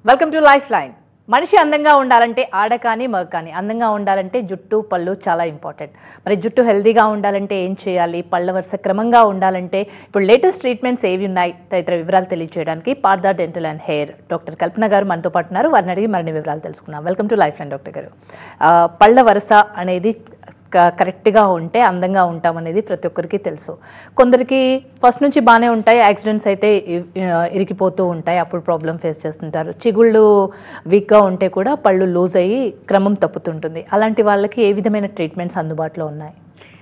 Welcome to life line మనిషి అందంగా ఉండాలంటే ఆడ కానీ మగ కానీ అందంగా ఉండాలంటే జుట్టు పళ్ళు చాలా ఇంపార్టెంట్ మరి జుట్టు హెల్దీగా ఉండాలంటే ఏం చేయాలి పళ్ళ వరుస క్రమంగా ఉండాలంటే ఇప్పుడు లేటెస్ట్ ట్రీట్మెంట్స్ ఏవి ఉన్నాయి తదితర వివరాలు తెలియజేయడానికి Partha dental and hair doctor Kalpana garu మనతో పాటు ఉన్నారు వారిని అడిగి మరిన్ని వివరాలు తెలుసుకుందాం welcome to life line doctor garu ఆ, పళ్ళ వరుస అనేది క- కరెక్ట్గా ఉంటే అందంగా ఉంటాం అనేది ప్రతి ఒక్కరికి తెలుసు కొందరికి ఫస్ట్ నుంచి బాగానే ఉంటాయి యాక్సిడెంట్స్ అయితే ఇ- ఆ, ఇరికిపోతూ ఉంటాయి అప్పుడు ప్రాబ్లం ఫేస్ చేస్తుంటారు చిగుళ్ళు వీక్గా ఉంటే కూడా పళ్ళు లూజ్ అయ్యి క్రమం తప్పుతుంటుంది అలాంటి వాళ్ళకి ఏ విధమైన ట్రీట్మెంట్స్ అందుబాటులో ఉన్నాయి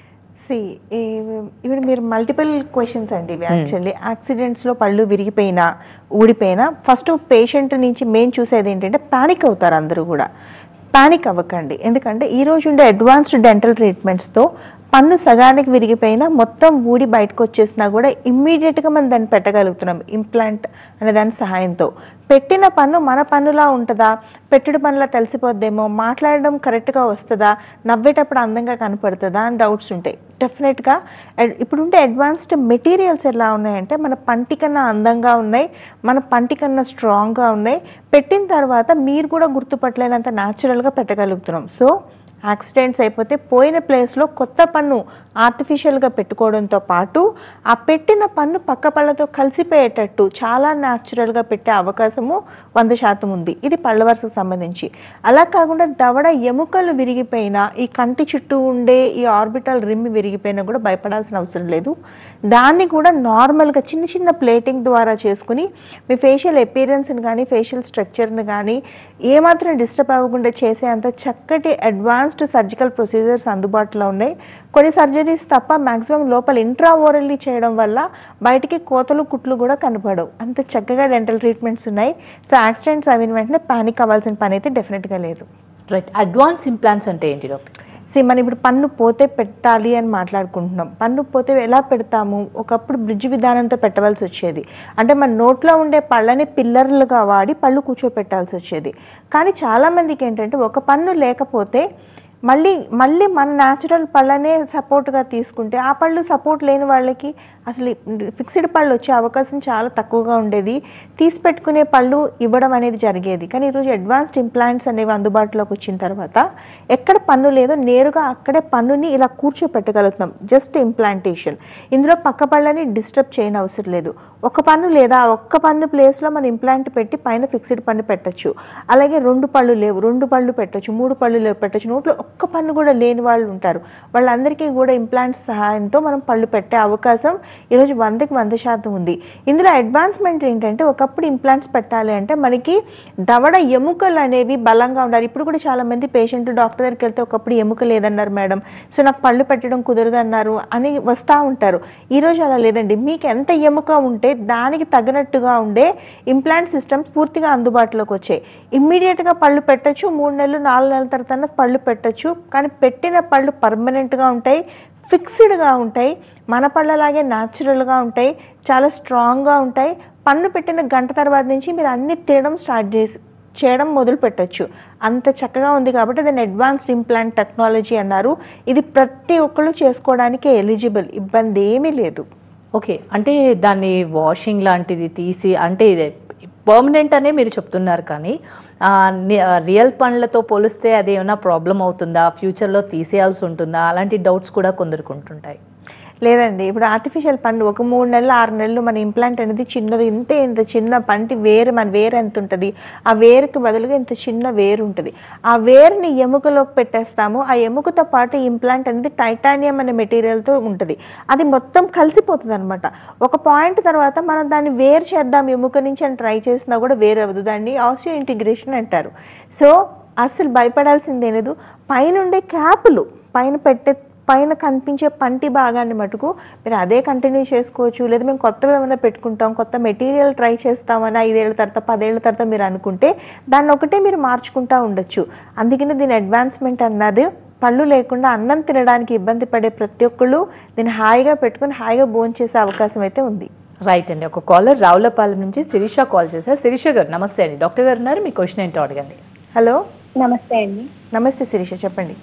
సి ఇప్పుడు మీరు మల్టిపుల్ క్వశ్చన్స్ అండి ఇవి యాక్చువల్లీ యాక్సిడెంట్స్లో పళ్ళు విరిగిపోయినా ఊడిపోయినా ఫస్ట్ పేషెంట్ నుంచి మెయిన్ చూసేది ఏంటంటే ప్యానిక్ అవుతారు అందరూ కూడా ప్యానిక్ అవ్వకండి ఎందుకంటే ఈ రోజు ఉండే అడ్వాన్స్డ్ డెంటల్ ట్రీట్మెంట్స్తో పన్ను సగానికి విరిగిపోయినా మొత్తం ఊడి బయటకు వచ్చేసినా కూడా ఇమ్మీడియట్గా మనం దాన్ని పెట్టగలుగుతున్నాం ఇంప్లాంట్ అనే దాని సహాయంతో పెట్టిన పన్ను మన పన్నులా ఉంటుందా పెట్టుడు పనులా తెలిసిపోద్దేమో మాట్లాడడం కరెక్ట్గా వస్తుందా నవ్వేటప్పుడు అందంగా కనపడుతుందా అని డౌట్స్ ఉంటాయి డెఫినెట్గా అడ్- ఇప్పుడుండే అడ్వాన్స్డ్ మెటీరియల్స్ ఎలా ఉన్నాయంటే మన పంటి కన్నా అందంగా ఉన్నాయి మన పంటి కన్నా స్ట్రాంగ్గా ఉన్నాయి పెట్టిన తర్వాత మీరు కూడా గుర్తుపట్టలేనంత న్యాచురల్గా పెట్టగలుగుతున్నాం సో యాక్సిడెంట్స్ అయిపోతే పోయిన ప్లేస్లో కొత్త పన్ను ఆర్టిఫిషియల్గా పెట్టుకోవడంతో పాటు ఆ పెట్టిన పన్ను పక్క పళ్ళతో కలిసిపోయేటట్టు చాలా న్యాచురల్గా పెట్టే అవకాశము వంద శాతం ఉంది ఇది పళ్ళ వరుసకు సంబంధించి అలా కాకుండా దవడ ఎముకలు విరిగిపోయినా ఈ కంటి చుట్టూ ఉండే ఈ ఆర్బిటల్ రిమ్ విరిగిపోయినా కూడా భయపడాల్సిన అవసరం లేదు దాన్ని కూడా నార్మల్గా చిన్న చిన్న ప్లేటింగ్ ద్వారా చేసుకుని మీ ఫేషియల్ ఎపీరియన్స్ని కానీ ఫేషియల్ స్ట్రక్చర్ని కానీ ఏమాత్రం డిస్టర్బ్ అవ్వకుండా చేసే అంత చక్కటి అడ్వాన్స్డ్ సర్జికల్ ప్రొసీజర్స్ అందుబాటులో ఉన్నాయి కొన్ని సర్జరీస్ తప్ప మ్యాక్సిమం లోపల ఇంట్రా ఓరల్లీ చేయడం వల్ల బయటికి కోతలు కుట్లు కూడా కనపడవు అంత చక్కగా డెంటల్ ట్రీట్మెంట్స్ ఉన్నాయి సో యాక్సిడెంట్స్ అయిన వెంటనే పానిక్ అవ్వాల్సిన పని అయితే డెఫినెట్గా లేదు రైట్ అడ్వాన్స్ ఇంప్లాంట్స్ అంటే ఏంటి డాక్టర్ సి మనం ఇప్పుడు పన్ను పోతే పెట్టాలి అని మాట్లాడుకుంటున్నాం పన్ను పోతే ఎలా పెడతాము ఒకప్పుడు బ్రిడ్జ్ విధానంతో పెట్టవలసి వచ్చేది అంటే మన నోట్లో ఉండే పళ్ళని పిల్లర్లుగా వాడి పళ్ళు కూర్చోపెట్టాల్సి వచ్చేది కానీ చాలామందికి ఏంటంటే ఒక పన్ను లేకపోతే మళ్ళీ మళ్ళీ మన న్యాచురల్ పళ్ళనే సపోర్ట్గా తీసుకుంటే ఆ పళ్ళు సపోర్ట్ లేని వాళ్ళకి అసలు ఫిక్స్డ్ పళ్ళు వచ్చే అవకాశం చాలా తక్కువగా ఉండేది తీసి పెట్టుకునే పళ్ళు ఇవ్వడం అనేది జరిగేది కానీ ఈరోజు అడ్వాన్స్డ్ ఇంప్లాంట్స్ అనేవి అందుబాటులోకి వచ్చిన తర్వాత ఎక్కడ పన్ను లేదో నేరుగా అక్కడే పన్నుని ఇలా కూర్చోపెట్టగలుగుతున్నాం జస్ట్ ఇంప్లాంటేషన్ ఇందులో పక్క పళ్ళని డిస్టర్బ్ చేయని అవసరం లేదు ఒక పన్ను లేదా ఆ ఒక్క పన్ను ప్లేస్లో మనం ఇంప్లాంట్ పెట్టి పైన ఫిక్స్డ్ పన్ను పెట్టొచ్చు అలాగే రెండు పళ్ళు లేవు రెండు పళ్ళు పెట్టొచ్చు మూడు పళ్ళు లేవు పెట్టొచ్చు నోట్లో ఒక్క పన్ను కూడా లేని వాళ్ళు ఉంటారు వాళ్ళందరికీ కూడా ఇంప్లాంట్స్ సహాయంతో మనం పళ్ళు పెట్టే అవకాశం ఈరోజు వందకి వంద శాతం ఉంది ఇందులో అడ్వాన్స్మెంట్ ఏంటంటే ఒకప్పుడు ఇంప్లాంట్స్ పెట్టాలి అంటే మనకి దవడ ఎముకలు అనేవి బలంగా ఉండాలి ఇప్పుడు కూడా చాలా మంది పేషెంట్ డాక్టర్ దగ్గరికి వెళ్తే ఒకప్పుడు ఎముక లేదన్నారు మేడం సో నాకు పళ్ళు పెట్టడం కుదరదన్నారు అని వస్తూ ఉంటారు ఈరోజు అలా లేదండి మీకు ఎంత ఎముక ఉంటే దానికి తగినట్టుగా ఉండే ఇంప్లాంట్ సిస్టమ్స్ పూర్తిగా అందుబాటులోకి వచ్చాయి ఇమ్మీడియట్గా పళ్ళు పెట్టొచ్చు మూడు నెలలు నాలుగు నెలల తర్వాత పళ్ళు పెట్టొచ్చు కానీ పెట్టిన పళ్ళు పర్మనెంట్గా ఉంటాయి ఫిక్స్డ్గా ఉంటాయి మన పళ్ళలాగే న్యాచురల్గా ఉంటాయి చాలా స్ట్రాంగ్గా ఉంటాయి పన్ను పెట్టిన గంట తర్వాత నుంచి మీరు అన్ని తినడం స్టార్ట్ చేసి చేయడం మొదలు పెట్టొచ్చు అంత చక్కగా ఉంది కాబట్టి దాన్ని అడ్వాన్స్డ్ ఇంప్లాంట్ టెక్నాలజీ అన్నారు ఇది ప్రతి ఒక్కళ్ళు చేసుకోవడానికి ఎలిజిబుల్ ఇబ్బంది ఏమీ లేదు ఓకే అంటే దాన్ని వాషింగ్ లాంటిది తీసి అంటే ఇది పర్మనెంట్ అనే మీరు చెప్తున్నారు కానీ ఆ, ని- ఆ, రియల్ పండ్లతో పోలిస్తే అది ఏమైనా ప్రాబ్లం అవుతుందా ఫ్యూచర్లో తీసేయాల్సి ఉంటుందా అలాంటి డౌట్స్ కూడా కొందరికి ఉంటుంటాయి లేదండి ఇప్పుడు ఆర్టిఫిషియల్ పన్ను ఒక మూడు నెలలు ఆరు నెలలు మన ఇంప్లాంట్ అనేది చిన్నది ఇంతే ఇంత చిన్న పంటి వేరు మన వేరు ఎంత ఉంటుంది ఆ వేరుకి బదులుగా ఇంత చిన్న వేరు ఉంటుంది ఆ వేరుని ఎముకలోకి పెట్టేస్తాము ఆ ఎముకతో పాటు ఇంప్లాంట్ అనేది టైటానియం అనే మెటీరియల్తో ఉంటుంది అది మొత్తం కలిసిపోతుంది అనమాట ఒక పాయింట్ తర్వాత మనం దాన్ని వేరు చేద్దాం ఎముక నుంచి అని ట్రై చేసినా కూడా వేరు అవ్వదు దాన్ని ఆసియో ఇంటిగ్రేషన్ అంటారు సో అసలు భయపడాల్సిందే లేదు పైనుండే క్యాపులు పైన పెట్టే పైన కనిపించే పంటి భాగాన్ని మటుకు మీరు అదే కంటిన్యూ చేసుకోవచ్చు లేదా మేము కొత్తవి ఏమైనా పెట్టుకుంటాం కొత్త మెటీరియల్ ట్రై చేస్తామని ఐదేళ్ల తర్వాత పదేళ్ల తర్వాత మీరు అనుకుంటే దాన్ని ఒకటే మీరు మార్చుకుంటా ఉండొచ్చు అందుకనే దీని అడ్వాన్స్మెంట్ అన్నది పళ్ళు లేకుండా అన్నం తినడానికి ఇబ్బంది పడే ప్రతి ఒక్కళ్ళు దీన్ని హాయిగా పెట్టుకుని హాయిగా భోజనం చేసే అవకాశం అయితే ఉంది రైట్ అండి ఒక కాలర్ రావులపాలెం నుంచి శిరీష కాల్ చేశారు శిరీష గారు నమస్తే అండి డాక్టర్ గారు ఉన్నారు మీ క్వశ్చన్ ఏంటో అడగండి హలో నమస్తే అండి నమస్తే శిరీష చెప్పండి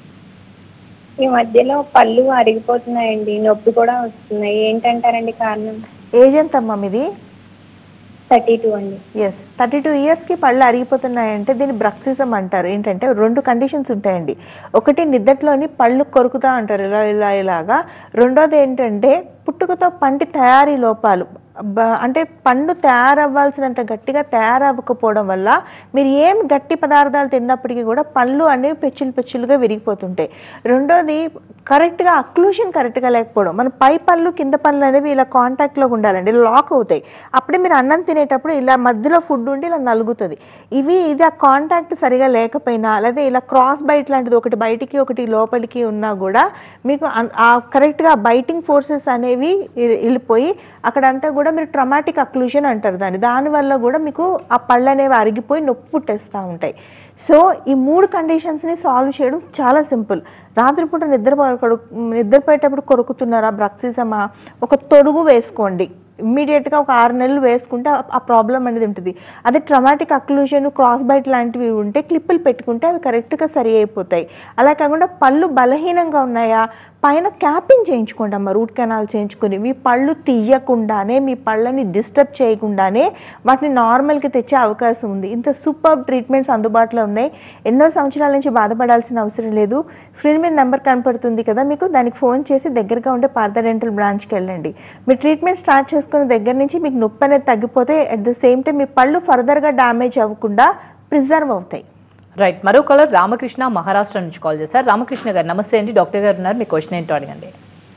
ఈ మధ్యలో పళ్ళు అరిగిపోతున్నాయండి నొప్పి కూడా వస్తున్నాయి ఏంటంటారండి కారణం ఏజ్ ఎంతమ్మా మీది థర్టీ టూ అండి ఎస్ థర్టీ టూ ఇయర్స్కి పళ్ళు అరిగిపోతున్నాయంటే దీన్ని బ్రక్సిజం అంటారు ఏంటంటే రెండు కండిషన్స్ ఉంటాయండి ఒకటి నిద్దట్లోని పళ్ళు కొరుకుతా అంటారు ఇలా ఇలా ఇలాగా రెండోది ఏంటంటే పుట్టుకతో పంటి తయారీ లోపాలు బ- అంటే పండు తయారవ్వాల్సినంత గట్టిగా తయారవ్వకపోవడం వల్ల మీరు ఏం గట్టి పదార్థాలు తిన్నప్పటికీ కూడా పళ్ళు అనేవి పెచ్చులు పెచ్చులుగా విరిగిపోతుంటాయి రెండోది కరెక్ట్గా అక్లూషన్ కరెక్ట్గా లేకపోవడం మన పై పళ్ళు కింద పళ్ళు అనేవి ఇలా కాంటాక్ట్లో ఉండాలండి లాక్ అవుతాయి అప్పుడే మీరు అన్నం తినేటప్పుడు ఇలా మధ్యలో ఫుడ్ ఉండి ఇలా నలుగుతుంది ఇవి ఇది ఆ కాంటాక్ట్ సరిగా లేకపోయినా లేదా ఇలా క్రాస్ బైట్ లాంటిది ఒకటి బయటికి ఒకటి లోపలికి ఉన్నా కూడా మీకు అన్- ఆ కరెక్ట్గా బైటింగ్ ఫోర్సెస్ అనేవి ఇ- వెళ్ళిపోయి అక్కడంతా కూడా మీరు ట్రమాటిక్ అక్లూషన్ అంటారు దాన్ని దానివల్ల కూడా మీకు ఆ పళ్ళు అనేవి అరిగిపోయి నొప్పి పుట్టేస్తూ ఉంటాయి సో ఈ మూడు కండిషన్స్ని సాల్వ్ చేయడం చాలా సింపుల్ రాత్రిపూట నిద్ర పడకడు- నిద్రపోయేటప్పుడు కొరుకుతున్నారా బ్రక్సిజమా ఒక తొడుగు వేసుకోండి ఇమ్మీడియట్గా ఒక ఆరు నెలలు వేసుకుంటే ఆ- ఆ ప్రాబ్లం అనేది ఉంటుంది అదే ట్రమాటిక్ అక్లూజన్ క్రాస్ బైట్ లాంటివి ఉంటే క్లిప్పులు పెట్టుకుంటే అవి కరెక్ట్గా సరి అయిపోతాయి అలా కాకుండా పళ్ళు బలహీనంగా ఉన్నాయా పైన క్యాపింగ్ చేయించుకోండి అమ్మ రూట్ కెనాల్ చేయించుకొని మీ పళ్ళు తీయకుండానే మీ పళ్ళని డిస్టర్బ్ చేయకుండానే వాటిని నార్మల్కి తెచ్చే అవకాశం ఉంది ఇంత సూపర్ ట్రీట్మెంట్స్ అందుబాటులో ఉన్నాయి ఎన్నో సంవత్సరాల నుంచి బాధపడాల్సిన అవసరం లేదు స్క్రీన్ మీద నెంబర్ కనపడుతుంది కదా మీకు దానికి ఫోన్ చేసి దగ్గరగా ఉండే పార్థ డెంటల్ బ్రాంచ్కి వెళ్ళండి మీ ట్రీట్మెంట్ స్టార్ట్ చేసుకున్న దగ్గర నుంచి మీకు నొప్పి అనేది తగ్గిపోతే అట్ ద సేమ్ టైం మీ పళ్ళు ఫర్దర్గా డ్యామేజ్ అవ్వకుండా ప్రిజర్వ్ అవుతాయి రైట్ మరో కాలర్ రామకృష్ణ మహారాష్ట్ర నుంచి కాల్ చేశారు రామకృష్ణ గారు నమస్తే అండి డాక్టర్ గారు ఉన్నారు మీ క్వశ్చన్ ఏంటో అడగండి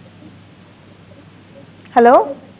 హలో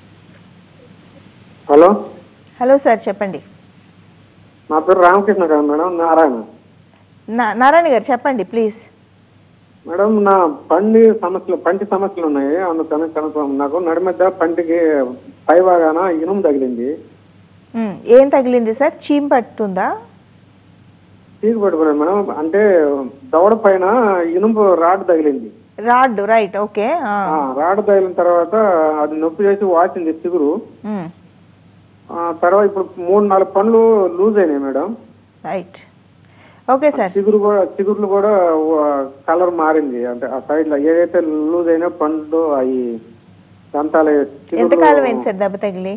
హలో హలో సార్ చెప్పండి నా పేరు రామకృష్ణ గారు మేడం నారాయణ నా- నారాయణ గారు చెప్పండి ప్లీజ్ మేడం నా పండి సమస్యలు పంటి సమస్యలు ఉన్నాయి అందుకని కనుక నాకు నడి మధ్య పంటికి పై భాగాన ఇనుము తగిలింది మ్, ఏం తగిలింది సార్ చీమ్ పట్టుతుందా తీసి పట్టుకున్నాను మేడం అంటే దవడ పైన ఇనుము రాడ్ తగిలింది రాడ్ రైట్ ఓకే ఆ. ఆ రాడ్ తగిలిన తర్వాత అది నొప్పి చేసి వాచింది చిగురు మ్, ఆ, తర్వాత ఇప్పుడు మూడు నాలుగు పండ్లు లూజ్ అయినాయి మేడం రైట్ ఓకే సార్ చిగురు కూడా చిగుర్లు కూడా కలర్ మారింది అంటే ఆ సైడ్ లో ఏదైతే లూజ్ అయినా పండ్లు అవి దంతాలు ఎంతకాలం అయింది సార్ దెబ్బ తగిలి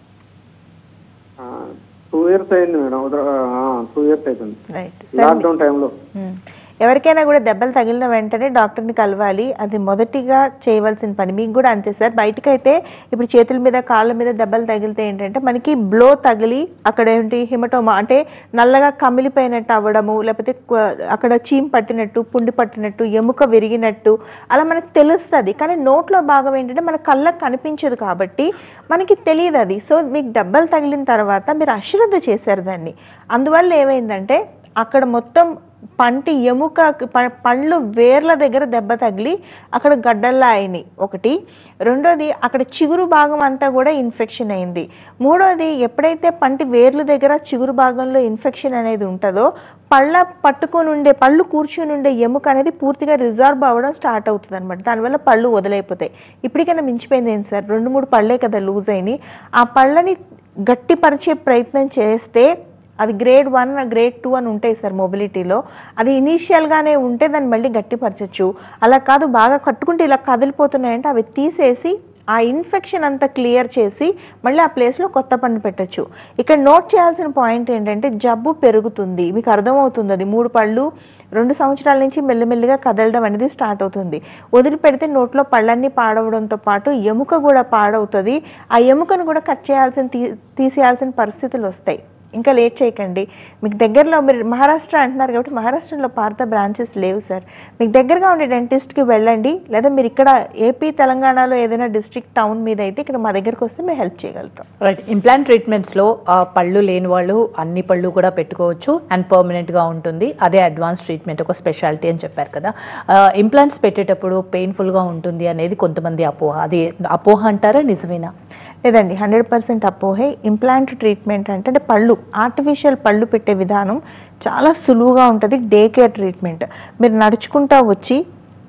టూ ఇయర్స్ అయింది మేడం టూ ఇయర్స్ అవుతుంది రైట్ సార్ లాక్డౌన్ టైంలో మ్మ్. ఎవరికైనా కూడా దెబ్బలు తగిలిన వెంటనే డాక్టర్ని కలవాలి అది మొదటిగా చేయవలసిన పని మీకు కూడా అంతే సార్ బయటకైతే ఇప్పుడు చేతుల మీద కాళ్ళ మీద దెబ్బలు తగిలితే ఏంటంటే మనకి బ్లో తగిలి అక్కడ ఏంటి హిమటోమా అంటే నల్లగా కమిలిపోయినట్టు అవ్వడము లేకపోతే క్వ- అక్కడ చీమ్ పట్టినట్టు పుండి పట్టినట్టు ఎముక విరిగినట్టు అలా మనకు తెలుస్తుంది కానీ నోట్లో భాగం ఏంటంటే మన కళ్ళకు కనిపించదు కాబట్టి మనకి తెలియదు అది సో మీకు దెబ్బలు తగిలిన తర్వాత మీరు అశ్రద్ధ చేశారు దాన్ని అందువల్ల ఏమైందంటే అక్కడ మొత్తం పంటి ఎముక ప- పండ్లు వేర్ల దగ్గర దెబ్బ తగిలి అక్కడ గడ్డల్లా అయినాయి ఒకటి రెండోది అక్కడ చిగురు భాగం అంతా కూడా ఇన్ఫెక్షన్ అయింది మూడోది ఎప్పుడైతే పంటి వేర్ల దగ్గర చిగురు భాగంలో ఇన్ఫెక్షన్ అనేది ఉంటుందో పళ్ళ పట్టుకొని ఉండే పళ్ళు కూర్చుని ఉండే ఎముక అనేది పూర్తిగా రిజార్వ్ అవ్వడం స్టార్ట్ అవుతుంది అనమాట దానివల్ల పళ్ళు వదిలైపోతాయి ఇప్పటికైనా మించిపోయింది ఏంటి సార్ రెండు మూడు పళ్ళే కదా లూజ్ అయినాయి ఆ పళ్ళని గట్టిపరిచే ప్రయత్నం చేస్తే అది గ్రేడ్ వన్ గ్రేడ్ టూ అని ఉంటాయి సార్ మొబిలిటీలో అది ఇనీషియల్గానే ఉంటే దాన్ని మళ్ళీ గట్టిపరచచ్చు అలా కాదు బాగా కట్టుకుంటే ఇలా కదిలిపోతున్నాయంటే అవి తీసేసి ఆ ఇన్ఫెక్షన్ అంతా క్లియర్ చేసి మళ్ళీ ఆ ప్లేస్లో కొత్త పండు పెట్టచ్చు ఇక్కడ నోట్ చేయాల్సిన పాయింట్ ఏంటంటే జబ్బు పెరుగుతుంది మీకు అర్థమవుతుంది అది మూడు పళ్ళు రెండు సంవత్సరాల నుంచి మెల్లిమెల్లిగా కదలడం అనేది స్టార్ట్ అవుతుంది వదిలిపెడితే నోట్లో పళ్ళన్నీ పాడవడంతో పాటు ఎముక కూడా పాడవుతుంది ఆ ఎముకను కూడా కట్ చేయాల్సిన తీ తీసేయాల్సిన పరిస్థితులు వస్తాయి ఇంకా లేట్ చేయకండి మీకు దగ్గరలో మీరు మహారాష్ట్ర అంటున్నారు కాబట్టి మహారాష్ట్రలో పార్థ బ్రాంచెస్ లేవు సార్ మీకు దగ్గరగా ఉండే డెంటిస్ట్కి వెళ్ళండి లేదా మీరు ఇక్కడ ఏపీ తెలంగాణలో ఏదైనా డిస్ట్రిక్ట్ టౌన్ మీద అయితే ఇక్కడ మా దగ్గరకు వస్తే మేము హెల్ప్ చేయగలుగుతాం రైట్ ఇంప్లాంట్ ట్రీట్మెంట్స్లో ఆ, పళ్ళు లేని వాళ్ళు అన్ని పళ్ళు కూడా పెట్టుకోవచ్చు అండ్ పర్మనెంట్గా ఉంటుంది అదే అడ్వాన్స్ ట్రీట్మెంట్ ఒక స్పెషాలిటీ అని చెప్పారు కదా ఇంప్లాంట్స్ పెట్టేటప్పుడు పెయిన్ఫుల్గా ఉంటుంది అనేది కొంతమంది అపోహ అది అపోహ అంటారా నిజమేనా లేదండి హండ్రెడ్ పర్సెంట్ అపోహే ఇంప్లాంట్ ట్రీట్మెంట్ అంటే అంటే పళ్ళు ఆర్టిఫిషియల్ పళ్ళు పెట్టే విధానం చాలా సులువుగా ఉంటుంది డే కేర్ ట్రీట్మెంట్ మీరు నడుచుకుంటా వచ్చి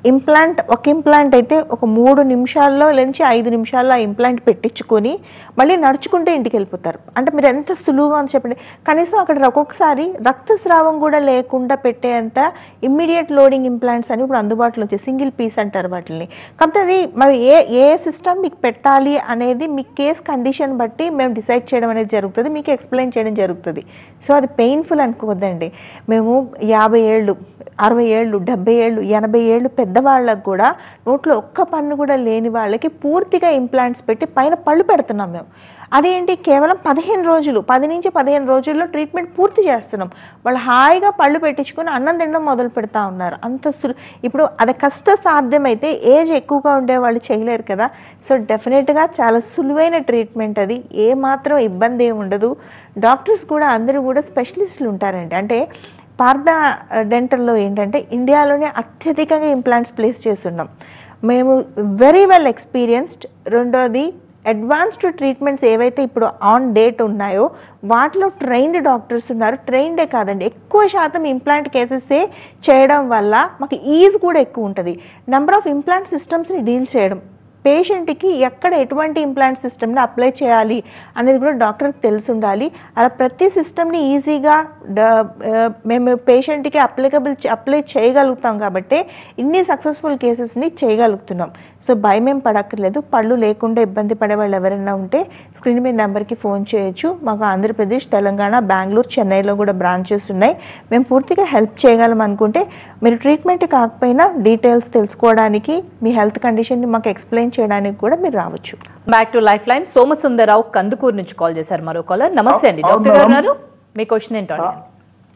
ఇంప్లాంట్ ఒక ఇంప్లాంట్ అయితే ఒక మూడు నిమిషాల్లో నుంచి ఐదు నిమిషాల్లో ఆ ఇంప్లాంట్ పెట్టించుకొని మళ్ళీ నడుచుకుంటే ఇంటికి వెళ్ళిపోతారు అంటే మీరు ఎంత సులువుగా అని చెప్పండి కనీసం అక్కడ ఒక్కొక్కసారి రక్తస్రావం కూడా లేకుండా పెట్టేంత ఇమ్మీడియట్ లోడింగ్ ఇంప్లాంట్స్ అని ఇప్పుడు అందుబాటులో వచ్చాయి సింగిల్ పీస్ అంటారు వాటిని కాబట్టి అది మరి ఏ ఏ సిస్టమ్ మీకు పెట్టాలి అనేది మీ కేస్ కండిషన్ బట్టి మేము డిసైడ్ చేయడం అనేది జరుగుతుంది మీకు ఎక్స్ప్లెయిన్ చేయడం జరుగుతుంది సో అది పెయిన్ఫుల్ అనుకోవద్దండి మేము యాభై ఏళ్ళు అరవై ఏళ్ళు డెబ్బై ఏళ్ళు ఎనభై ఏళ్ళు పెద్దవాళ్ళకు కూడా నోట్లో ఒక్క పన్ను కూడా లేని వాళ్ళకి పూర్తిగా ఇంప్లాంట్స్ పెట్టి పైన పళ్ళు పెడుతున్నాం మేము అదేంటి కేవలం పదిహేను రోజులు పది నుంచి పదిహేను రోజుల్లో ట్రీట్మెంట్ పూర్తి చేస్తున్నాం వాళ్ళు హాయిగా పళ్ళు పెట్టించుకొని అన్నం తినడం మొదలు పెడతా ఉన్నారు అంత సులు ఇప్పుడు అది కష్ట సాధ్యమైతే ఏజ్ ఎక్కువగా ఉండే వాళ్ళు చేయలేరు కదా సో డెఫినెట్గా చాలా సులువైన ట్రీట్మెంట్ అది ఏ మాత్రం ఇబ్బంది ఏమి ఉండదు డాక్టర్స్ కూడా అందరూ కూడా స్పెషలిస్టులు ఉంటారండి అంటే పార్థ డెంటల్లో ఏంటంటే ఇండియాలోనే అత్యధికంగా ఇంప్లాంట్స్ ప్లేస్ చేస్తున్నాం మేము వెరీ వెల్ ఎక్స్పీరియన్స్డ్ రెండోది అడ్వాన్స్డ్ ట్రీట్మెంట్స్ ఏవైతే ఇప్పుడు ఆన్ డేట్ ఉన్నాయో వాటిలో ట్రైన్డ్ డాక్టర్స్ ఉన్నారు ట్రైన్డే కాదండి ఎక్కువ శాతం ఇంప్లాంట్ కేసెసే చేయడం వల్ల మాకు ఈజ్ కూడా ఎక్కువ ఉంటుంది నెంబర్ ఆఫ్ ఇంప్లాంట్ సిస్టమ్స్ని డీల్ చేయడం పేషెంట్కి ఎక్కడ ఎటువంటి ఇంప్లాంట్ సిస్టమ్ని అప్లై చేయాలి అనేది కూడా డాక్టర్కి తెలిసి ఉండాలి అలా ప్రతి సిస్టమ్ని ఈజీగా డ- ఆ, మేము పేషెంట్కి అప్లికబుల్ అప్లై చేయగలుగుతాం కాబట్టి ఇన్ని సక్సెస్ఫుల్ కేసెస్ని చేయగలుగుతున్నాం సో భయం ఏం పడక్కర్లేదు పళ్ళు లేకుండా ఇబ్బంది పడే వాళ్ళు ఎవరైనా ఉంటే స్క్రీన్ మీద నెంబర్కి ఫోన్ చేయొచ్చు మాకు ఆంధ్రప్రదేశ్ తెలంగాణ బెంగళూరు చెన్నైలో కూడా బ్రాంచెస్ ఉన్నాయి మేము పూర్తిగా హెల్ప్ చేయగలం అనుకుంటే మీరు ట్రీట్మెంట్ కాకపోయినా డీటెయిల్స్ తెలుసుకోవడానికి మీ హెల్త్ కండిషన్ని మాకు ఎక్స్ప్లెయిన్ చేయడానికి కూడా మీరు రావచ్చు back to life line Somasundararao Kandukuru నుంచి కాల్ చేశారు మరో కాలర్ నమస్తే అండి అవును డాక్టర్ గారు మేడం. ఉన్నారు మీ క్వశ్చన్ ఏంటో అడగండి.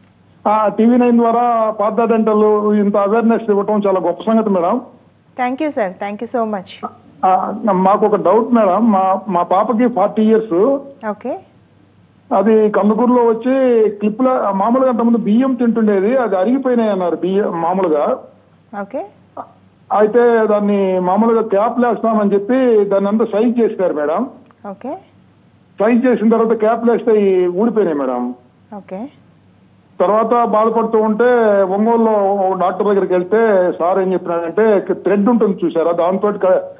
టీవీ నైన్ ద్వారా పాత డెంటల్ ఇంత అవేర్నెస్ ఇవ్వటం చాలా గొప్ప సంగతి madam thank you sir thank you so much ఆ, మాకు ఒక డౌట్ మేడం మా మా పాపకి ఫార్టీ ఇయర్స్ ఓకే అది కందుకూరులో వచ్చి క్లిప్ల మామూలుగా అంతకుముందు బియ్యం తింటుండేది అది అరిగిపోయినాయి అన్నారు బియ్యం మామూలుగా ఓకే అయితే దాన్ని మామూలుగా క్యాప్ వేస్తామని చెప్పి దాన్ని అంతా సైజ్ చేసినారు మేడం ఓకే సైజ్ చేసిన తర్వాత క్యాప్ వేస్తే ఈ ఊడిపోయినాయి మేడం ఓకే తర్వాత బాధపడుతూ ఉంటే ఒంగోలులో ఓ డాక్టర్ దగ్గరికి వెళ్తే సార్ ఏం చెప్పినాడంటే థ్రెడ్ ఉంటుంది చూసారా దాంతో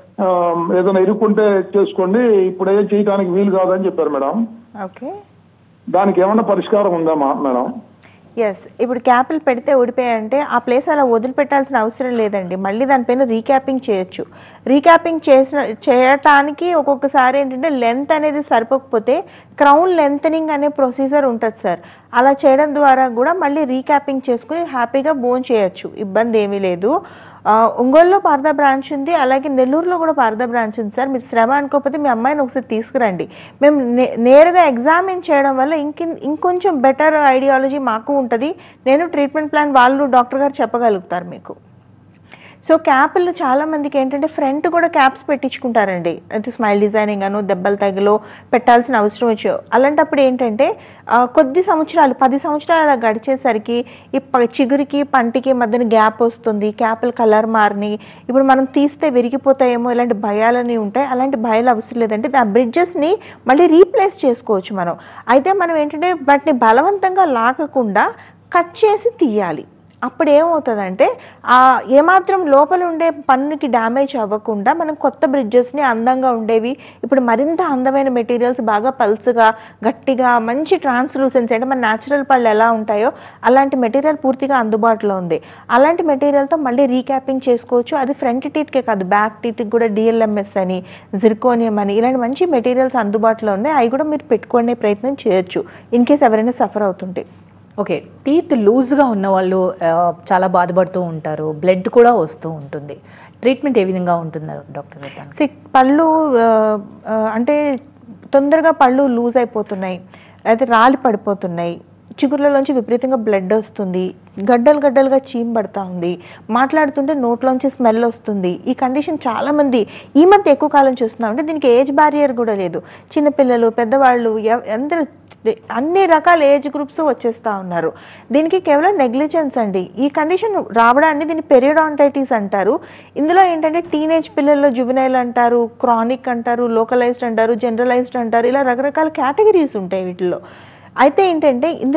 ఏదైనా ఇరుక్కుంటే చేసుకోండి ఇప్పుడు ఏం చేయడానికి వీలు కాదని చెప్పారు మేడం ఓకే దానికి ఏమన్నా పరిష్కారం ఉందా మా మేడం ఎస్ ఇప్పుడు క్యాప్లు పెడితే ఊడిపోయాయంటే ఆ ప్లేస్ అలా వదిలిపెట్టాల్సిన అవసరం లేదండి మళ్ళీ దానిపైన రీక్యాపింగ్ చేయొచ్చు రీక్యాపింగ్ చేసిన చేయటానికి ఒక్కొక్కసారి ఏంటంటే లెంత్ అనేది సరిపోకపోతే క్రౌన్ లెంతనింగ్ అనే ప్రొసీజర్ ఉంటుంది సార్ అలా చేయడం ద్వారా కూడా మళ్ళీ రీక్యాపింగ్ చేసుకుని హ్యాపీగా బోన్ చేయొచ్చు ఇబ్బంది ఏమీ లేదు ఆ, ఒంగోలులో పారదా బ్రాంచ్ ఉంది అలాగే నెల్లూరులో కూడా పారదా బ్రాంచ్ ఉంది సార్ మీరు శ్రమ అనుకోకపోతే మీ అమ్మాయిని ఒకసారి తీసుకురండి మేము నే- నేరుగా ఎగ్జామిన్ చేయడం వల్ల ఇంక ఇంకొంచెం బెటర్ ఐడియాలజీ మాకు ఉంటుంది నేను ట్రీట్మెంట్ ప్లాన్ వాళ్ళు డాక్టర్ గారు చెప్పగలుగుతారు మీకు సో క్యాప్లు చాలా మందికి ఏంటంటే ఫ్రంట్ కూడా క్యాప్స్ పెట్టించుకుంటారండి అంటే స్మైల్ డిజైనింగ్ అను దెబ్బలు తగిలో పెట్టాల్సిన అవసరం వచ్చో అలాంటప్పుడు ఏంటంటే ఆ, కొద్ది సంవత్సరాలు పది సంవత్సరాలు అలా గడిచేసరికి ఈ ప- చిగురికి పంటికి మధ్యన గ్యాప్ వస్తుంది క్యాప్లు కలర్ మారిని ఇప్పుడు మనం తీస్తే విరిగిపోతాయేమో ఇలాంటి భయాలని ఉంటాయి అలాంటి భయాలు అవసరం లేదంటే ఆ బ్రిడ్జెస్ని మళ్ళీ రీప్లేస్ చేసుకోవచ్చు మనం అయితే మనం ఏంటంటే వాటిని బలవంతంగా లాగకుండా కట్ చేసి తీయాలి అప్పుడు ఏమవుతుందంటే ఆ ఏమాత్రం లోపల ఉండే పన్నుకి డ్యామేజ్ అవ్వకుండా మనం కొత్త బ్రిడ్జెస్ని అందంగా ఉండేవి ఇప్పుడు మరింత అందమైన మెటీరియల్స్ బాగా పల్స్గా గట్టిగా మంచి ట్రాన్స్లూసెన్స్ అంటే మన న్యాచురల్ పళ్ళు ఎలా ఉంటాయో అలాంటి మెటీరియల్ పూర్తిగా అందుబాటులో ఉంది అలాంటి మెటీరియల్తో మళ్ళీ రీక్యాపింగ్ చేసుకోవచ్చు అది ఫ్రంట్ టీత్కే కాదు బ్యాక్ టీత్కి కూడా డిఎల్ఎంఎస్ అని జిర్కోనియం అని ఇలాంటి మంచి మెటీరియల్స్ అందుబాటులో ఉన్నాయి అవి కూడా మీరు పెట్టుకునే ప్రయత్నం చేయొచ్చు ఇన్ కేస్ ఎవరైనా సఫర్ అవుతుంటే ఓకే టీత్ లూజ్గా ఉన్న వాళ్ళు ఆ, చాలా బాధపడుతూ ఉంటారు బ్లడ్ కూడా వస్తూ ఉంటుంది ట్రీట్మెంట్ ఏ విధంగా ఉంటున్నారు డాక్టర్ గారు దానికి? సి పళ్ళు ఆ, ఆ, అంటే తొందరగా పళ్ళు లూజ్ అయిపోతున్నాయి అయితే రాలి పడిపోతున్నాయి చిగుర్లలోంచి విపరీతంగా బ్లడ్ వస్తుంది గడ్డలు గడ్డలుగా చీమ్ పడతా ఉంది మాట్లాడుతుంటే నోట్లోంచి స్మెల్ వస్తుంది ఈ కండిషన్ చాలామంది ఈ మధ్య ఎక్కువ కాలం చూస్తున్నాం అంటే దీనికి ఏజ్ బ్యారియర్ కూడా లేదు చిన్నపిల్లలు పెద్దవాళ్ళు ఎవ- అందరూ అన్ని రకాల ఏజ్ గ్రూప్స్ వచ్చేస్తూ ఉన్నారు దీనికి కేవలం నెగ్లిజెన్స్ అండి ఈ కండిషన్ రావడాన్ని దీన్ని పెరియోడాంటైటిస్ అంటారు ఇందులో ఏంటంటే టీనేజ్ పిల్లల్లో జువెనైల్ అంటారు క్రానిక్ అంటారు లోకలైజ్డ్ అంటారు జనరలైజ్డ్ అంటారు ఇలా రకరకాల కేటగిరీస్ ఉంటాయి వీటిలో అయితే ఏంటంటే ఇందులో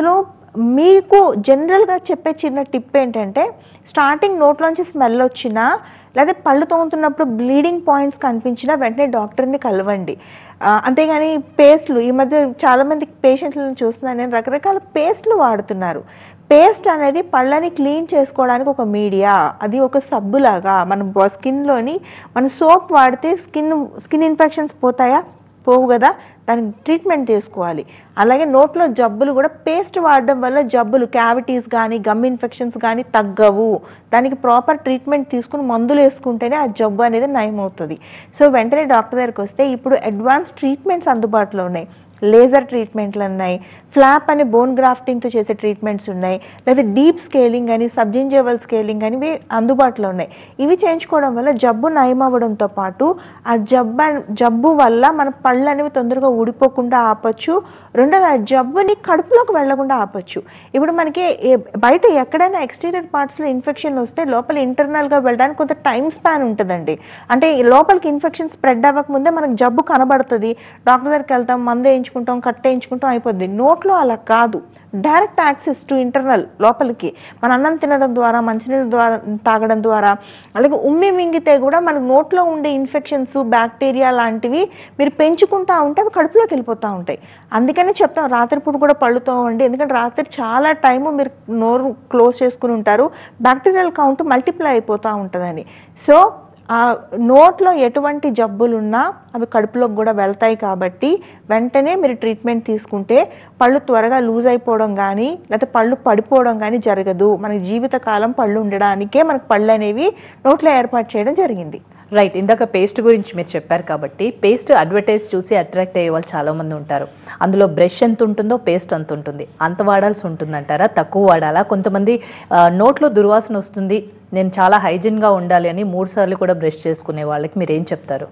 మీకు జనరల్గా చెప్పే చిన్న టిప్ ఏంటంటే స్టార్టింగ్ నోట్లోంచి స్మెల్ వచ్చినా లేదా పళ్ళు తోముతున్నప్పుడు బ్లీడింగ్ పాయింట్స్ కనిపించినా వెంటనే డాక్టర్ని కలవండి ఆ, అంతేగాని పేస్ట్లు ఈ మధ్య చాలామంది పేషెంట్లను చూస్తున్నాను నేను రకరకాల పేస్ట్లు వాడుతున్నారు పేస్ట్ అనేది పళ్ళని క్లీన్ చేసుకోవడానికి ఒక మీడియా అది ఒక సబ్బులాగా మన స్కిన్లోని మన సోప్ వాడితే స్కిన్ స్కిన్ ఇన్ఫెక్షన్స్ పోతాయా పోవు కదా దానికి ట్రీట్మెంట్ చేసుకోవాలి అలాగే నోట్లో జబ్బులు కూడా పేస్ట్ వాడడం వల్ల జబ్బులు క్యావిటీస్ కానీ గమ్ ఇన్ఫెక్షన్స్ కానీ తగ్గవు దానికి ప్రాపర్ ట్రీట్మెంట్ తీసుకుని మందులు వేసుకుంటేనే ఆ జబ్బు అనేది నయం అవుతుంది సో వెంటనే డాక్టర్ దగ్గరికి వస్తే ఇప్పుడు అడ్వాన్స్ ట్రీట్మెంట్స్ అందుబాటులో ఉన్నాయి లేజర్ ట్రీట్మెంట్లు ఉన్నాయి ఫ్లాప్ అనే బోన్ గ్రాఫ్టింగ్తో చేసే ట్రీట్మెంట్స్ ఉన్నాయి లేదా డీప్ స్కేలింగ్ అని సబ్జింజేబల్ స్కేలింగ్ అని ఇవి అందుబాటులో ఉన్నాయి ఇవి చేయించుకోవడం వల్ల జబ్బు నయం అవ్వడంతో పాటు ఆ జబ్బు జబ్బు వల్ల మన పళ్ళు అనేవి తొందరగా ఊడిపోకుండా ఆపచ్చు రెండోది ఆ జబ్బుని కడుపులోకి వెళ్లకుండా ఆపచ్చు ఇప్పుడు మనకి ఏ- బయట ఎక్కడైనా ఎక్స్టీరియర్ పార్ట్స్లో ఇన్ఫెక్షన్ వస్తే లోపల ఇంటర్నల్గా వెళ్ళడానికి కొంత టైం స్పాన్ ఉంటుందండి అంటే ఈ లోపలికి ఇన్ఫెక్షన్ స్ప్రెడ్ అవ్వకముందే మనకు జబ్బు కనబడుతుంది డాక్టర్ దగ్గరికి వెళ్తాం మందు వేయించుకుంటాం కట్ వేయించుకుంటాం అయిపోద్ది నోట్లో అలా కాదు డైరెక్ట్ యాక్సెస్ టు ఇంటర్నల్ లోపలికి మన అన్నం తినడం ద్వారా మంచినీళ్ళ ద్వారా తాగడం ద్వారా అలాగే ఉమ్మి మింగితే కూడా మన నోట్లో ఉండే ఇన్ఫెక్షన్స్ బ్యాక్టీరియా లాంటివి మీరు పెంచుకుంటా ఉంటే అవి కడుపులోకి వెళ్ళిపోతూ ఉంటాయి అందుకనే చెప్తాం రాత్రిపూట కూడా పళ్ళుతో ఉండి ఎందుకంటే రాత్రి చాలా టైము మీరు నోరు క్లోజ్ చేసుకుని ఉంటారు బ్యాక్టీరియల్ కౌంట్ మల్టిప్లై అయిపోతూ ఉంటుందని సో ఆ నోట్లో ఎటువంటి జబ్బులున్నా అవి కడుపులోకి కూడా వెళ్తాయి కాబట్టి వెంటనే మీరు ట్రీట్మెంట్ తీసుకుంటే పళ్ళు త్వరగా లూజ్ అయిపోవడం కానీ లేకపోతే పళ్ళు పడిపోవడం కానీ జరగదు మనకి జీవితకాలం పళ్ళు ఉండడానికే మనకు పళ్ళు అనేవి నోట్లో ఏర్పాటు చేయడం జరిగింది రైట్ ఇందాక పేస్ట్ గురించి మీరు చెప్పారు కాబట్టి పేస్ట్ అడ్వర్టైజ్ చూసి అట్రాక్ట్ అయ్యే వాళ్ళు చాలామంది ఉంటారు అందులో బ్రష్ ఎంత ఉంటుందో పేస్ట్ అంత ఉంటుంది అంత వాడాల్సి ఉంటుందంటారా తక్కువ వాడాలా కొంతమంది ఆ, నోట్లో దుర్వాసన వస్తుంది నేను చాలా హైజీన్గా ఉండాలి అని మూడు సార్లు కూడా బ్రష్ చేసుకునే వాళ్ళకి మీరు ఏం చెప్తారు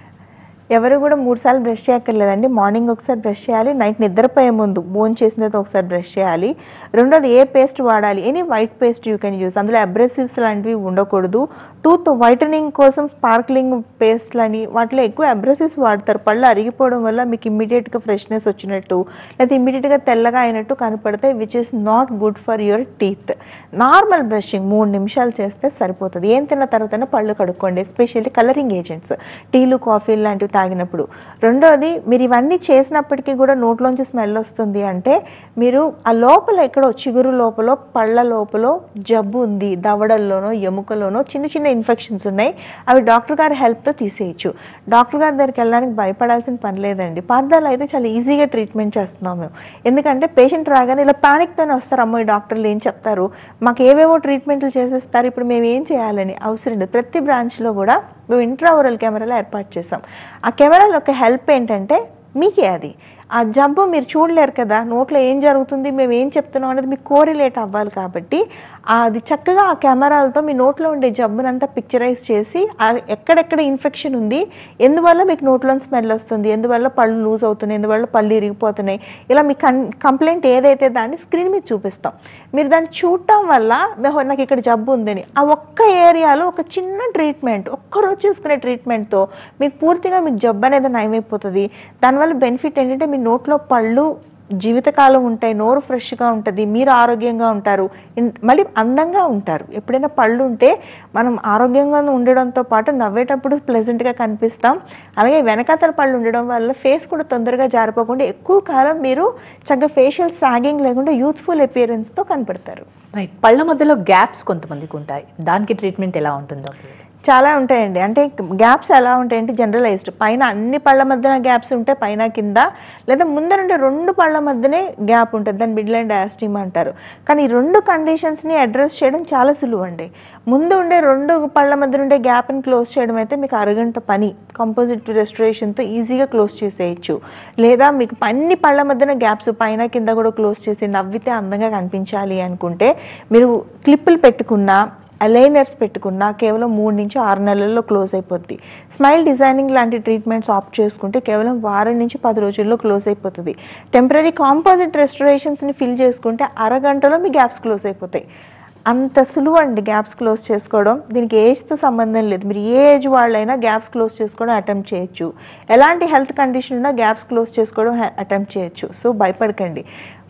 ఎవరు కూడా మూడు సార్లు బ్రష్ చేయక్కర్లేదండి మార్నింగ్ ఒకసారి బ్రష్ చేయాలి నైట్ నిద్రపోయే ముందు బోన్ చేసిన తర్వాత ఒకసారి బ్రష్ చేయాలి రెండోది ఏ పేస్ట్ వాడాలి any white paste you can use అందులో అబ్రెసివ్స్ లాంటివి ఉండకూడదు టూత్ వైటనింగ్ కోసం స్పార్క్లింగ్ పేస్ట్లని వాటిలో ఎక్కువ అబ్రెసివ్స్ వాడతారు పళ్ళు అరిగిపోవడం వల్ల మీకు ఇమ్మీడియట్గా ఫ్రెష్నెస్ వచ్చినట్టు లేకపోతే ఇమ్మీడియట్గా తెల్లగా అయినట్టు కనపడతాయి which is not good for your teeth normal brushing మూడు నిమిషాలు చేస్తే సరిపోతుంది ఏం తిన్న తర్వాత పళ్ళు కడుక్కోండి ఎస్పెషల్లీ కలరింగ్ ఏజెంట్స్ టీలు కాఫీలు లాంటివి తాగినప్పుడు రెండోది మీరు ఇవన్నీ చేసినప్పటికీ కూడా నోట్లోంచి స్మెల్ వస్తుంది అంటే మీరు ఆ లోపల ఎక్కడో చిగురు లోపల పళ్ళ లోపల జబ్బు ఉంది దవడల్లోనో ఎముకలోనో చిన్న చిన్న ఇన్ఫెక్షన్స్ ఉన్నాయి అవి డాక్టర్ గారి హెల్ప్తో తీసేయచ్చు డాక్టర్ గారి దగ్గరికి వెళ్ళడానికి భయపడాల్సిన పని లేదండి పాదాలు అయితే చాలా ఈజీగా ట్రీట్మెంట్ చేస్తున్నాం మేము ఎందుకంటే పేషెంట్ రాగానే ఇలా ప్యానిక్తోనే వస్తారు అమ్మో ఈ డాక్టర్లు ఏం చెప్తారు మాకు ఏవేవో ట్రీట్మెంట్లు చేసేస్తారు ఇప్పుడు మేము ఏం చేయాలని అవసరం లేదు ప్రతి బ్రాంచ్లో కూడా మేము ఇంట్రావరల్ కెమెరాలో ఏర్పాటు చేసాం ఆ కెమెరాలో ఒక హెల్ప్ ఏంటంటే మీకే అది ఆ జబ్బు మీరు చూడలేరు కదా నోట్లో ఏం జరుగుతుంది మేము ఏం చెప్తున్నాం అనేది మీకు కోరిలేట్ అవ్వాలి కాబట్టి అది చక్కగా ఆ కెమెరాలతో మీ నోట్లో ఉండే జబ్బునంతా పిక్చరైజ్ చేసి ఆ ఎక్కడెక్కడ ఇన్ఫెక్షన్ ఉంది ఎందువల్ల మీకు నోట్లో స్మెల్ వస్తుంది ఎందువల్ల పళ్ళు లూజ్ అవుతున్నాయి ఎందువల్ల పళ్ళు ఇరిగిపోతున్నాయి ఇలా మీ కన్ కంప్లైంట్ ఏదైతే దాన్ని స్క్రీన్ మీద చూపిస్తాం మీరు దాన్ని చూడటం వల్ల "మెహో, నాకు ఇక్కడ జబ్బు ఉందని ఆ ఒక్క ఏరియాలో ఒక చిన్న ట్రీట్మెంట్ ఒక్కరోజు చేసుకునే ట్రీట్మెంట్తో మీకు పూర్తిగా మీకు జబ్బు అనేది నయమైపోతుంది దానివల్ల బెనిఫిట్ ఏంటంటే మీ నోట్లో పళ్ళు జీవితకాలం ఉంటాయి నోరు ఫ్రెష్గా ఉంటుంది మీరు ఆరోగ్యంగా ఉంటారు ఇన్- మళ్ళీ అందంగా ఉంటారు ఎప్పుడైనా పళ్ళు ఉంటే మనం ఆరోగ్యంగా ఉండడంతో పాటు నవ్వేటప్పుడు ప్లెజెంట్గా కనిపిస్తాం అలాగే వెనకాతల పళ్ళు ఉండడం వల్ల ఫేస్ కూడా తొందరగా జారిపోకుండా ఎక్కువ కాలం మీరు చక్కగా ఫేషియల్ సాగింగ్ లేకుండా యూత్ఫుల్ అపియరెన్స్తో కనపడతారు రైట్ పళ్ళ మధ్యలో గ్యాప్స్ కొంతమందికి ఉంటాయి దానికి ట్రీట్మెంట్ ఎలా ఉంటుందో చాలా ఉంటాయండి అంటే గ్యాప్స్ ఎలా ఉంటాయంటే జనరలైజ్డ్ పైన అన్ని పళ్ళ మధ్యన గ్యాప్స్ ఉంటాయి పైన కింద లేదా ముందరుండే రెండు పళ్ళ మధ్యనే గ్యాప్ ఉంటుంది దాన్ని మిడ్ లైన్ డయాస్టీమ్ అంటారు కానీ ఈ రెండు కండిషన్స్ని అడ్రస్ చేయడం చాలా సులువు అండి ముందు ఉండే రెండు పళ్ళ మధ్య ఉండే గ్యాప్ని క్లోజ్ చేయడం అయితే మీకు అరగంట పని కంపోజిట్ రెస్టరేషన్తో ఈజీగా క్లోజ్ చేసేయచ్చు లేదా మీకు అన్ని పళ్ళ మధ్యన గ్యాప్స్ పైన కింద కూడా క్లోజ్ చేసి నవ్వితే అందంగా కనిపించాలి అనుకుంటే మీరు క్లిప్పులు పెట్టుకున్నా అలైనర్స్ పెట్టుకున్నా కేవలం మూడు నుంచి ఆరు నెలల్లో క్లోజ్ అయిపోద్ది స్మైల్ డిజైనింగ్ లాంటి ట్రీట్మెంట్స్ ఆప్ట్ చేసుకుంటే కేవలం వారం నుంచి పది రోజుల్లో క్లోజ్ అయిపోతుంది టెంపరీ కాంపోజిట్ రెస్టరేషన్స్ని ఫిల్ చేసుకుంటే అరగంటలో మీ గ్యాప్స్ క్లోజ్ అయిపోతాయి అంత సులువు అండి గ్యాప్స్ క్లోజ్ చేసుకోవడం దీనికి ఏజ్తో సంబంధం లేదు మీరు ఏ ఏజ్ వాళ్ళైనా గ్యాప్స్ క్లోజ్ చేసుకోవడం అటెంప్ట్ చేయొచ్చు ఎలాంటి హెల్త్ కండిషన్ ఉన్నా గ్యాప్స్ క్లోజ్ చేసుకోవడం అటెంప్ట్ చేయొచ్చు సో భయపడకండి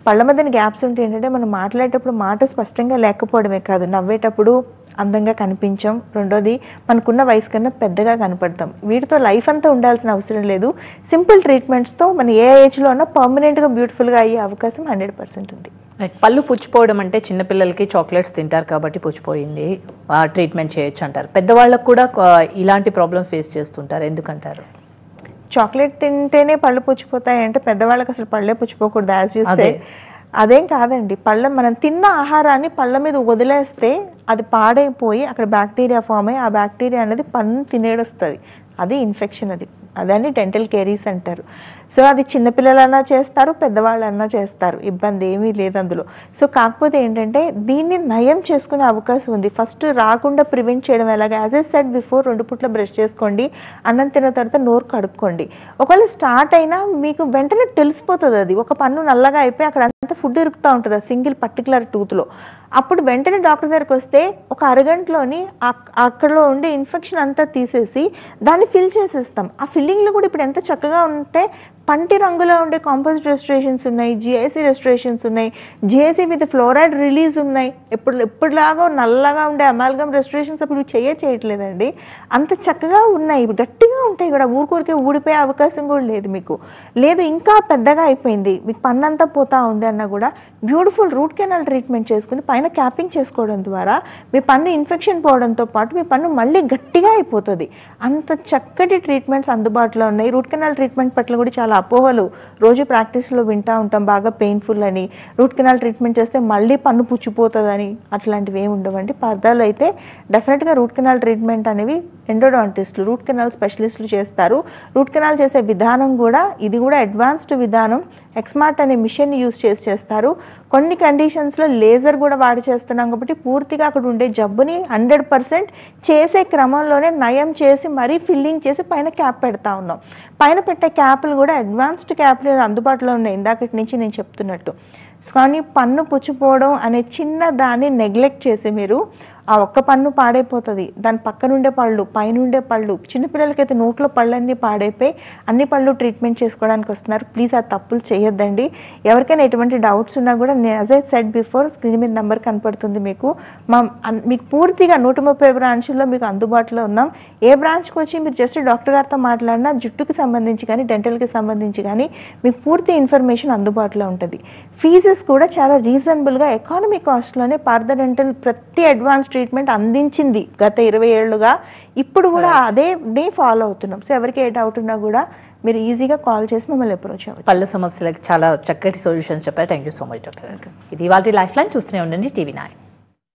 పళ్ళ మధ్యన గ్యాప్స్ ఉంటే ఏంటంటే మనం మాట్లాడేటప్పుడు మాట స్పష్టంగా లేకపోవడమే కాదు నవ్వేటప్పుడు అందంగా కనిపించం రెండోది మనకున్న వయసు కన్నా పెద్దగా కనపడతాం వీటితో లైఫ్ అంతా ఉండాల్సిన అవసరం లేదు సింపుల్ ట్రీట్మెంట్స్తో మన ఏ ఏజ్లో ఉన్నా పర్మనెంట్గా బ్యూటిఫుల్గా అయ్యే అవకాశం హండ్రెడ్ పర్సెంట్ ఉంది రైట్ పళ్ళు పుచ్చిపోవడం అంటే చిన్నపిల్లలకి చాక్లెట్స్ తింటారు కాబట్టి పుచ్చిపోయింది ట్రీట్మెంట్ చేయొచ్చు అంటారు పెద్దవాళ్ళకు కూడా కొ- ఇలాంటి ప్రాబ్లమ్ ఫేస్ చేస్తుంటారు ఎందుకంటారు చాక్లెట్ తింటేనే పళ్ళు పుచ్చిపోతాయి అంటే పెద్దవాళ్ళకి అసలు పళ్ళే పుచ్చిపోకూడదు యాజ్ చూస్తే అదే. అదేం కాదండి పళ్ళ మనం తిన్న ఆహారాన్ని పళ్ళ మీద వదిలేస్తే అది పాడైపోయి అక్కడ బ్యాక్టీరియా ఫామ్ అయ్యి ఆ బ్యాక్టీరియా అనేది పన్ను తినేడొస్తుంది అది ఇన్ఫెక్షన్ అది అదని డెంటల్ కేరీస్ అంటారు సో అది చిన్నపిల్లలన్నా చేస్తారు పెద్దవాళ్ళన్నా చేస్తారు ఇబ్బంది ఏమీ లేదు అందులో సో కాకపోతే ఏంటంటే దీన్ని నయం చేసుకునే అవకాశం ఉంది ఫస్ట్ రాకుండా ప్రివెంట్ చేయడం ఎలాగ యాజ్ ఎ సెట్ బిఫోర్ రెండు పుట్ల బ్రష్ చేసుకోండి అన్నం తిన్న తర్వాత నోరు కడుక్కోండి ఒకవేళ స్టార్ట్ అయినా మీకు వెంటనే తెలిసిపోతుంది అది ఒక పన్ను నల్లగా అయిపోయి అక్కడ అంతా ఫుడ్ ఇరుకుతూ ఉంటుంది ఆ సింగిల్ పర్టికులర్ టూత్లో అప్పుడు వెంటనే డాక్టర్ దగ్గరికి వస్తే ఒక అరగంటలోని అక్- అక్కడలో ఉండే ఇన్ఫెక్షన్ అంతా తీసేసి దాన్ని ఫిల్ చేసేస్తాం ఆ ఫిల్లింగ్లు కూడా ఇప్పుడు ఎంత చక్కగా ఉంటే పంటి రంగులో ఉండే కాంపోజిట్ రెస్టరేషన్స్ ఉన్నాయి జిఐసి రెస్టరేషన్స్ ఉన్నాయి జిఐసి విత్ ఫ్లోరైడ్ రిలీజ్ ఉన్నాయి ఎప్పుడు ఎప్పుడులాగా నల్లగా ఉండే అమాల్గమ్ రెస్టరేషన్స్ అప్పుడు చెయ్య చేయట్లేదండి అంత చక్కగా ఉన్నాయి ఇవి గట్టిగా ఉంటాయి కూడా ఊరికూరికే ఊడిపోయే అవకాశం కూడా లేదు మీకు లేదు ఇంకా పెద్దగా అయిపోయింది మీకు పన్నంతా పోతా ఉంది అన్నా కూడా బ్యూటిఫుల్ రూట్ కెనాల్ ట్రీట్మెంట్ చేసుకుని పైన క్యాపింగ్ చేసుకోవడం ద్వారా మీ పన్ను ఇన్ఫెక్షన్ పోవడంతో పాటు మీ పన్ను మళ్ళీ గట్టిగా అయిపోతుంది అంత చక్కటి ట్రీట్మెంట్స్ అందుబాటులో ఉన్నాయి రూట్ కెనాల్ ట్రీట్మెంట్ పట్ల కూడా చాలా అపోహలు రోజు ప్రాక్టీస్లో వింటూ ఉంటాం బాగా పెయిన్ఫుల్ అని రూట్ కెనాల్ ట్రీట్మెంట్ చేస్తే మళ్ళీ పన్ను పుచ్చిపోతుందని అట్లాంటివి ఏమి ఉండవండి పర్దాలు అయితే డెఫినెట్గా రూట్ కెనాల్ ట్రీట్మెంట్ అనేవి ఎండోడాంటిస్టులు రూట్ కెనాల్ స్పెషలిస్టులు చేస్తారు రూట్ కెనాల్ చేసే విధానం కూడా ఇది కూడా అడ్వాన్స్డ్ విధానం ఎక్స్మార్ట్ అనే మిషన్ యూస్ చేసి చేస్తారు కొన్ని కండిషన్స్లో లేజర్ కూడా వాడి చేస్తున్నాం కాబట్టి పూర్తిగా అక్కడ ఉండే జబ్బుని హండ్రెడ్ పర్సెంట్ చేసే క్రమంలోనే నయం చేసి మరీ ఫిల్లింగ్ చేసి పైన క్యాప్ పెడతా ఉన్నాం పైన పెట్టే క్యాప్లు కూడా అడ్వాన్స్డ్ క్యాప్లు అందుబాటులో ఉన్నాయి ఇందాకటి నుంచి నేను చెప్తున్నట్టు కానీ పన్ను పుచ్చిపోవడం అనే చిన్న దాన్ని నెగ్లెక్ట్ చేసి మీరు ఆ ఒక్క పన్ను పాడైపోతుంది దాని పక్కనుండే పళ్ళు పైనుండే పళ్ళు చిన్నపిల్లలకైతే నోట్లో పళ్ళన్నీ పాడైపోయి అన్ని పళ్ళు ట్రీట్మెంట్ చేసుకోవడానికి వస్తున్నారు ప్లీజ్ ఆ తప్పులు చేయొద్దండి ఎవరికైనా ఎటువంటి డౌట్స్ ఉన్నా కూడా నేను as I said before screen మీద నెంబర్ కనపడుతుంది మీకు మా అన్- మీకు పూర్తిగా నూట ముప్పై బ్రాంచ్ల్లో మీకు అందుబాటులో ఉన్నాం ఏ బ్రాంచ్కి వచ్చి మీరు జస్ట్ డాక్టర్ గారితో మాట్లాడినా జుట్టుకి సంబంధించి కానీ డెంటల్కి సంబంధించి కానీ మీకు పూర్తి ఇన్ఫర్మేషన్ అందుబాటులో ఉంటుంది ఫీజెస్ కూడా చాలా రీజనబుల్గా ఎకానమీ కాస్ట్లోనే పార్థ డెంటల్ ప్రతి అడ్వాన్స్ ట్రీట్మెంట్ అందించింది గత ఇరవై ఏళ్ళుగా ఇప్పుడు కూడా అదే నే ఫాలో అవుతున్నాం సో ఎవరికి ఏ డౌట్ ఉన్నా కూడా మీరు ఈజీగా కాల్ చేసి మమ్మల్ని అప్రోచ్ అవ్వచ్చు పళ్ళ సమస్యలకు చాలా చక్కటి సొల్యూషన్స్ చెప్పారు thank you so much doctor garu ఇది వాటి లైఫ్ లైన్ చూస్తూనే ఉండండి టీవీ నైన్